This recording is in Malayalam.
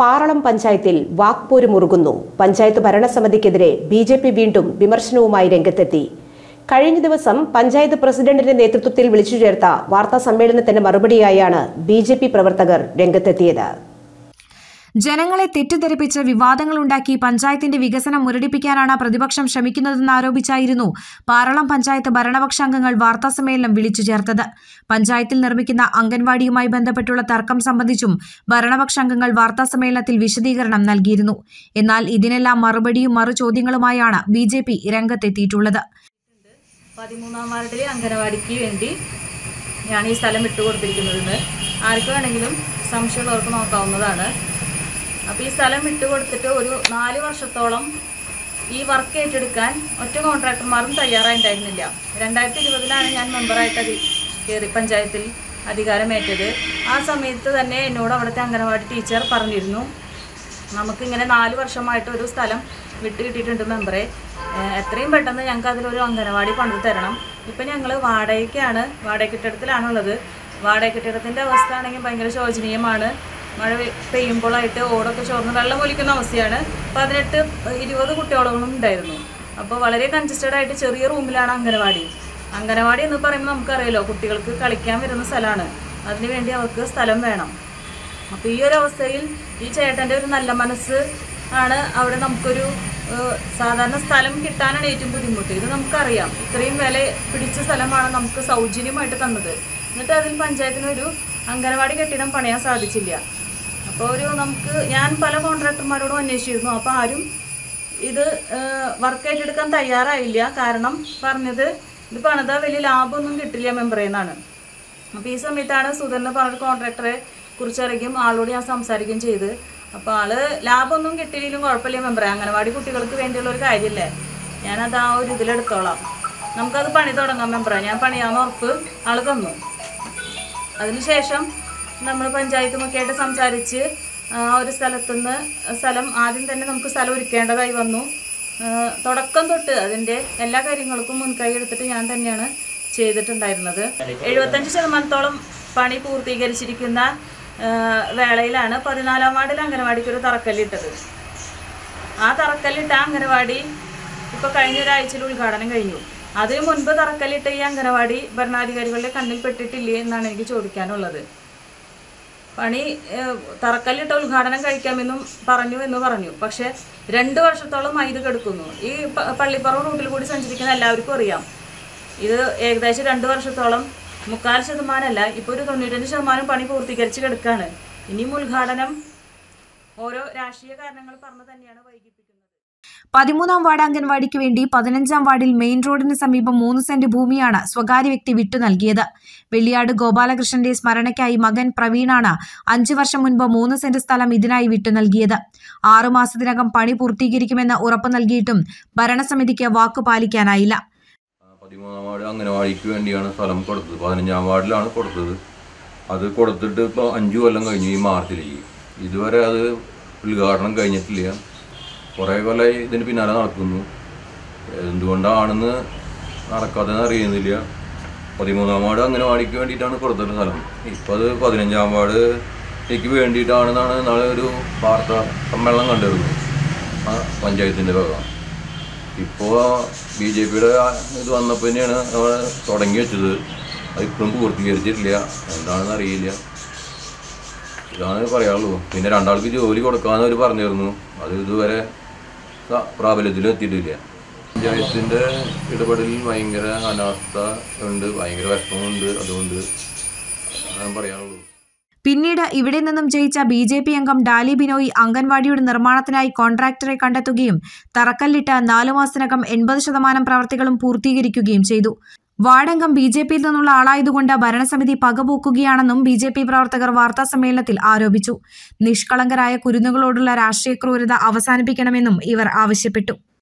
പാറളം പഞ്ചായത്തിൽ വാക്പോര് മുറുകുന്നു പഞ്ചായത്ത് ഭരണസമിതിക്കെതിരെ ബി ജെ പി വീണ്ടും വിമർശനവുമായി രംഗത്തെത്തി കഴിഞ്ഞ ദിവസം പഞ്ചായത്ത് പ്രസിഡന്റിന്റെ നേതൃത്വത്തിൽ വിളിച്ചു ചേർത്ത വാർത്താ സമ്മേളനത്തിന് മറുപടിയായാണ് ബി ജെ പി പ്രവർത്തകർ രംഗത്തെത്തിയത് ജനങ്ങളെ തെറ്റിദ്ധരിപ്പിച്ച് വിവാദങ്ങളുണ്ടാക്കി പഞ്ചായത്തിന്റെ വികസനം മുരടിപ്പിക്കാനാണ് പ്രതിപക്ഷം ശ്രമിക്കുന്നതെന്ന് ആരോപിച്ചായിരുന്നു പാറളം പഞ്ചായത്ത് ഭരണപക്ഷാംഗങ്ങൾ വാർത്താസമ്മേളനം വിളിച്ചു ചേർത്തത് പഞ്ചായത്തിൽ നിർമ്മിക്കുന്ന അംഗൻവാടിയുമായി ബന്ധപ്പെട്ടുള്ള തർക്കം സംബന്ധിച്ചും ഭരണപക്ഷാംഗങ്ങൾ വാർത്താസമ്മേളനത്തിൽ വിശദീകരണം നൽകിയിരുന്നു എന്നാൽ ഇതിനെല്ലാം മറുപടിയും മറു ചോദ്യങ്ങളുമായാണ് ബി ജെ പി രംഗത്തെത്തിയിട്ടുള്ളത് പതിമൂന്നാം വാർഡിലെ അംഗനവാടിക്ക് വേണ്ടി ഞാൻ ഈ സ്ഥലം വിട്ടുകൊടുത്തിരിക്കുന്നതെന്ന് ആർക്ക് വേണമെങ്കിലും സംശയമുള്ളവർക്ക് നോക്കാവുന്നതാണ് അപ്പോൾ ഈ സ്ഥലം വിട്ടുകൊടുത്തിട്ട് ഒരു നാല് വർഷത്തോളം ഈ വർക്ക് ഏറ്റെടുക്കാൻ ഒറ്റ കോൺട്രാക്ടർമാരും തയ്യാറായിട്ടുണ്ടായിരുന്നില്ല രണ്ടായിരത്തി ഇരുപതിലാണ് ഞാൻ മെമ്പറായിട്ട് അധി കയറി പഞ്ചായത്തിൽ അധികാരമേറ്റത് ആ സമയത്ത് തന്നെ എന്നോട് അവിടുത്തെ അംഗനവാടി ടീച്ചർ പറഞ്ഞിരുന്നു നമുക്കിങ്ങനെ നാല് വർഷമായിട്ട് ഒരു സ്ഥലം വിട്ട് കിട്ടിയിട്ടുണ്ട് മെമ്പറെ ഏഹ് എത്രയും പെട്ടെന്ന് ഞങ്ങൾക്ക് അതിലൊരു അംഗനവാടി പണിത് തരണം ഇപ്പം ഞങ്ങൾ വാടകയ്ക്കാണ് വാടക കെട്ടിടത്തിലാണുള്ളത് വാടക കെട്ടിടത്തിൻ്റെ അവസ്ഥ ആണെങ്കിൽ ഭയങ്കര ശോചനീയമാണ് മഴ പെയ്- പെയ്യുമ്പോഴായിട്ട് ഓടൊക്കെ ചോർന്ന് വെള്ളം ഒലിക്കുന്ന അവസ്ഥയാണ് പതിനെട്ട് ഇരുപത് കുട്ടികളോളം ഉണ്ടായിരുന്നു അപ്പോൾ വളരെ കൺജസ്റ്റഡ് ആയിട്ട് ചെറിയ റൂമിലാണ് അംഗനവാടി അംഗനവാടി എന്ന് പറയുമ്പോൾ നമുക്കറിയാലോ കുട്ടികൾക്ക് കളിക്കാൻ വരുന്ന സ്ഥലമാണ് അതിനുവേണ്ടി അവർക്ക് സ്ഥലം വേണം അപ്പോൾ ഈ ഒരു അവസ്ഥയിൽ ഈ ചേട്ടൻ്റെ ഒരു നല്ല മനസ്സ് ആണ് അവിടെ നമുക്കൊരു ഏഹ്, സാധാരണ സ്ഥലം കിട്ടാനാണ് ഏറ്റവും ബുദ്ധിമുട്ട് ഇത് നമുക്കറിയാം ഇത്രയും വില പിടിച്ച സ്ഥലമാണ് നമുക്ക് സൗജന്യമായിട്ട് തന്നത് എന്നിട്ട് അതിൽ പഞ്ചായത്തിന് ഒരു അംഗനവാടി കെട്ടിടം പണിയാൻ സാധിച്ചില്ല അപ്പോൾ ഒരു നമുക്ക് ഞാൻ പല കോൺട്രാക്ടർമാരോടും അന്വേഷിച്ചിരുന്നു അപ്പോൾ ആരും ഇത് വർക്ക് ഏറ്റെടുക്കാൻ തയ്യാറായില്ല കാരണം പറഞ്ഞത് ഇത് പണിതാൽ വലിയ ലാഭമൊന്നും കിട്ടില്ല മെമ്പറേ എന്നാണ് അപ്പോൾ ഈ സമയത്താണ് സുധർന്ന് പറഞ്ഞ കോൺട്രാക്ടറെ കുറിച്ചറിയിക്കും ആളോട് ഞാൻ സംസാരിക്കുകയും ചെയ്ത് അപ്പോൾ ആള് ലാഭമൊന്നും കിട്ടിയില്ലെങ്കിലും കുഴപ്പമില്ല മെമ്പറെ അംഗനവാടി കുട്ടികൾക്ക് വേണ്ടിയുള്ള ഒരു കാര്യമല്ലേ ഞാനത് ആ ഒരു ഇതിലെടുത്തോളാം നമുക്കത് പണി തുടങ്ങാം മെമ്പറെ ഞാൻ പണിയാന്ന് ഉറപ്പ് ആള് തന്നു അതിനുശേഷം നമ്മൾ പഞ്ചായത്തുമൊക്കെ ആയിട്ട് സംസാരിച്ച് ആ ഒരു സ്ഥലത്തുനിന്ന് സ്ഥലം ആദ്യം തന്നെ നമുക്ക് സ്ഥലം ഒരുക്കേണ്ടതായി വന്നു ആ, തുടക്കം തൊട്ട് അതിൻ്റെ എല്ലാ കാര്യങ്ങൾക്കും മുൻകൈ എടുത്തിട്ട് ഞാൻ തന്നെയാണ് ചെയ്തിട്ടുണ്ടായിരുന്നത് എഴുപത്തഞ്ച് ശതമാനത്തോളം പണി പൂർത്തീകരിച്ചിരിക്കുന്ന ആ, വേളയിലാണ് പതിനാലാം വാർഡിൽ അംഗനവാടിക്ക് ഒരു തറക്കല്ലിട്ടത് ആ തറക്കല്ലിട്ട അംഗനവാടി ഇപ്പോൾ കഴിഞ്ഞ ഒരാഴ്ചയിൽ ഉദ്ഘാടനം കഴിഞ്ഞു അതിനു മുൻപ് തറക്കല്ലിട്ട ഈ അംഗനവാടി ഭരണാധികാരികളുടെ കണ്ണിൽ പെട്ടിട്ടില്ലേ എന്നാണ് എനിക്ക് ചോദിക്കാനുള്ളത് പണി ഏഹ്, തറക്കല്ലിട്ട ഉദ്ഘാടനം കഴിക്കാമെന്നും പറഞ്ഞു എന്ന് പറഞ്ഞു പക്ഷെ രണ്ട് വർഷത്തോളം ഇത് കെടുക്കുന്നു ഈ പ- പള്ളിപ്പുറം റൂട്ടിൽ കൂടി സഞ്ചരിക്കുന്ന എല്ലാവർക്കും അറിയാം ഇത് ഏകദേശം രണ്ട് വർഷത്തോളം മുക്കാൽ ശതമാനമല്ല ഇപ്പോൾ ഒരു തൊണ്ണൂറ്റഞ്ച് ശതമാനം പണി പൂർത്തീകരിച്ച് കിടക്കുകയാണ് ഇനിയും ഉദ്ഘാടനം ഓരോ രാഷ്ട്രീയ കാരണങ്ങൾ പറഞ്ഞു തന്നെയാണ് വൈകിപ്പിക്കുന്നത് പതിമൂന്നാം വാർഡ് അംഗൻവാടിക്ക് വേണ്ടി പതിനഞ്ചാം വാർഡിൽ മെയിൻ റോഡിന് സമീപം മൂന്ന് സെന്റ് ഭൂമിയാണ് സ്വകാര്യ വ്യക്തി വിട്ടു നൽകിയത് വെള്ളിയാട് ഗോപാലകൃഷ്ണന്റെ സ്മരണയ്ക്കായി മകൻ പ്രവീണാണ് അഞ്ചു വർഷം മുൻപ് മൂന്ന് സെന്റ് സ്ഥലം ഇതിനായി വിട്ടു നൽകിയത് ആറുമാസത്തിനകം പണി പൂർത്തീകരിക്കുമെന്ന് ഉറപ്പു നൽകിയിട്ടും ഭരണസമിതിക്ക് വാക്കു പാലിക്കാനായില്ല പതിമൂന്നാം വാർഡ് അംഗനവാടിക്ക് വേണ്ടിയാണ് സ്ഥലം കൊടുത്തത് പതിനഞ്ചാം വാർഡിലാണ് കൊടുത്തത് അത് കൊടുത്തിട്ട് ഇപ്പോൾ അഞ്ച് കൊല്ലം കഴിഞ്ഞു ഈ മാർച്ചിലേക്ക് ഇതുവരെ അത് ഉദ്ഘാടനം കഴിഞ്ഞിട്ടില്ല കുറേ കൊല്ലമായി ഇതിന് പിന്നാലെ നടക്കുന്നു എന്തുകൊണ്ടാണെന്ന് നടക്കാതെന്ന് അറിയുന്നില്ല പതിമൂന്നാം വാർഡ് അംഗനവാടിക്ക് വേണ്ടിയിട്ടാണ് കൊടുത്തത് സ്ഥലം ഇപ്പോൾ അത് പതിനഞ്ചാം വാർഡിലേക്ക് വേണ്ടിയിട്ടാണെന്നാണ് നാളെ ഒരു വാർത്താ സമ്മേളനം കണ്ടിരുന്നത് ആ പഞ്ചായത്തിൻ്റെ വക ഇപ്പോൾ ബി ജെ പിയുടെ ഇത് വന്നപ്പോൾ തന്നെയാണ് അവിടെ തുടങ്ങി വെച്ചത് അത് ഇപ്പോഴും പൂർത്തീകരിച്ചിട്ടില്ല എന്താണെന്ന് അറിയില്ല ഇതാണ് പറയാനുള്ളൂ പിന്നെ രണ്ടാൾക്ക് ജോലി കൊടുക്കാമെന്ന് അവർ പറഞ്ഞിരുന്നു അത് ഇതുവരെ സ- പ്രാബല്യത്തിൽ എത്തിയിട്ടില്ല പഞ്ചായത്തിൻ്റെ ഇടപെടലിൽ ഭയങ്കര അനാസ്ഥ ഉണ്ട് ഭയങ്കര വിഷമമുണ്ട് അതുകൊണ്ട് അതാണ് പറയാനുള്ളൂ പിന്നീട് ഇവിടെ നിന്നും ജയിച്ച ബി ജെ പി അംഗം ഡാലി ബിനോയ് അംഗൻവാടിയുടെ നിർമ്മാണത്തിനായി കോൺട്രാക്ടറെ കണ്ടെത്തുകയും തറക്കല്ലിട്ട് നാലു മാസത്തിനകം എൺപത് ശതമാനം പ്രവർത്തികളും പൂർത്തീകരിക്കുകയും ചെയ്തു വാർഡംഗം ബി ജെ പിയിൽ നിന്നുള്ള ആളായതുകൊണ്ട് ഭരണസമിതി പകപോക്കുകയാണെന്നും ബി ജെ പി പ്രവർത്തകർ വാർത്താസമ്മേളനത്തിൽ ആരോപിച്ചു നിഷ്കളങ്കരായ കുരുന്നുകളോടുള്ള രാഷ്ട്രീയ ക്രൂരത അവസാനിപ്പിക്കണമെന്നും ഇവർ ആവശ്യപ്പെട്ടു